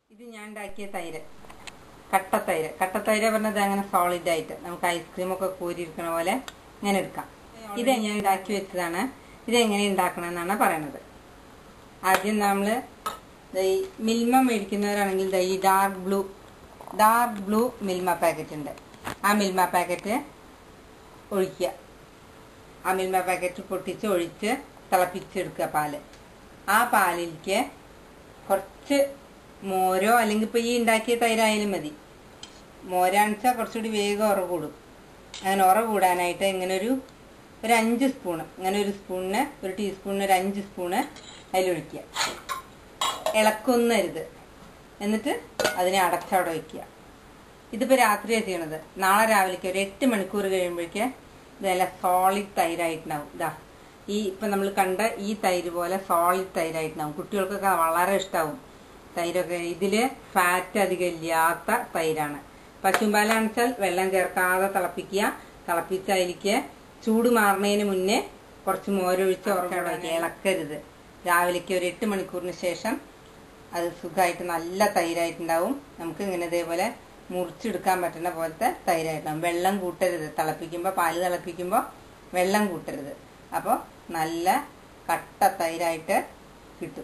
ഇത് ഞാൻ ഉണ്ടാക്കിയ തൈര് കട്ടത്തൈര് കട്ടത്തൈര് പറഞ്ഞത് അങ്ങനെ സോളിഡ് ആയിട്ട് നമുക്ക് ഐസ്ക്രീം ഒക്കെ കോരിയിരിക്കണ പോലെ ഇങ്ങനെ എടുക്കാം ഇത് ഞാൻ ഉണ്ടാക്കി വെച്ചതാണ് ഇത് എങ്ങനെ ഉണ്ടാക്കണമെന്നാണ് പറയണത് ആദ്യം നമ്മൾ ഈ മിൽമ മേടിക്കുന്നവരാണെങ്കിൽ ദാ ഈ dark blue dark blue Milma packet ഉണ്ട് ആ മിൽമ പാക്കറ്റ് ഒഴിക്കുക ആ മിൽമ പാക്കറ്റ് പൊട്ടിച്ച് ഒഴിച്ച് തിളപ്പിച്ചെടുക്കുക പാല് ആ പാലിലേക്ക് കുറച്ച് മോരോ അല്ലെങ്കിൽ ഇപ്പോൾ ഈ ഉണ്ടാക്കിയ തൈരായാലും മതി മോരാണിച്ചാൽ കുറച്ചുകൂടി വേഗം ഉറ കൂടും അങ്ങനെ ഉറ കൂടാനായിട്ട് ഇങ്ങനെ ഒരു ഒരു അഞ്ച് സ്പൂണ് ഇങ്ങനെ ഒരു സ്പൂണിന് ഒരു ടീസ്പൂണിന് ഒരു അഞ്ച് സ്പൂണ് അതിലൊഴിക്കുക ഇളക്കൊന്നരുത് എന്നിട്ട് അതിനെ അടച്ചവിടെ വയ്ക്കുക ഇതിപ്പോൾ രാത്രിയാണ് ചെയ്യണത് നാളെ രാവിലേക്ക് ഒരു എട്ട് മണിക്കൂർ കഴിയുമ്പോഴേക്ക് ഇത് നല്ല സോളിഡ് തൈരായിട്ടുണ്ടാവും ഇതാ ഈ ഇപ്പം നമ്മൾ കണ്ട ഈ തൈര് പോലെ സോളിഡ് തൈരായിട്ടുണ്ടാവും കുട്ടികൾക്കൊക്കെ വളരെ ഇഷ്ടമാവും തൈരൊക്കെ ഇതിൽ ഫാറ്റ് അധികം ഇല്ലാത്ത തൈരാണ് പശുമ്പാലാണെന്ന് വെച്ചാൽ വെള്ളം ചേർക്കാതെ തിളപ്പിക്കുക തിളപ്പിച്ച് അതിലേക്ക് ചൂട് മാറുന്നതിന് മുന്നേ കുറച്ച് മോരൊഴിച്ച് ഉറക്കവിടെ വയ്ക്കുക ഇളക്കരുത് രാവിലേക്ക് ഒരു എട്ട് മണിക്കൂറിന് ശേഷം അത് സുഖമായിട്ട് നല്ല തൈരായിട്ടുണ്ടാവും നമുക്ക് ഇങ്ങനെ ഇതേപോലെ മുറിച്ചെടുക്കാൻ പറ്റുന്ന പോലത്തെ തൈരായിട്ടുണ്ടാവും വെള്ളം കൂട്ടരുത് തിളപ്പിക്കുമ്പോൾ പാല് തിളപ്പിക്കുമ്പോൾ വെള്ളം കൂട്ടരുത് അപ്പോൾ നല്ല കട്ട തൈരായിട്ട് കിട്ടും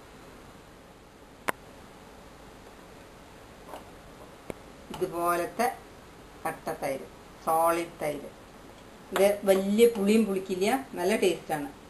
ഇതുപോലത്തെ കട്ട തൈര് സോളിഡ് തൈര് ഇത് വലിയ പുളിയും പുളിക്കില്ല നല്ല ടേസ്റ്റാണ്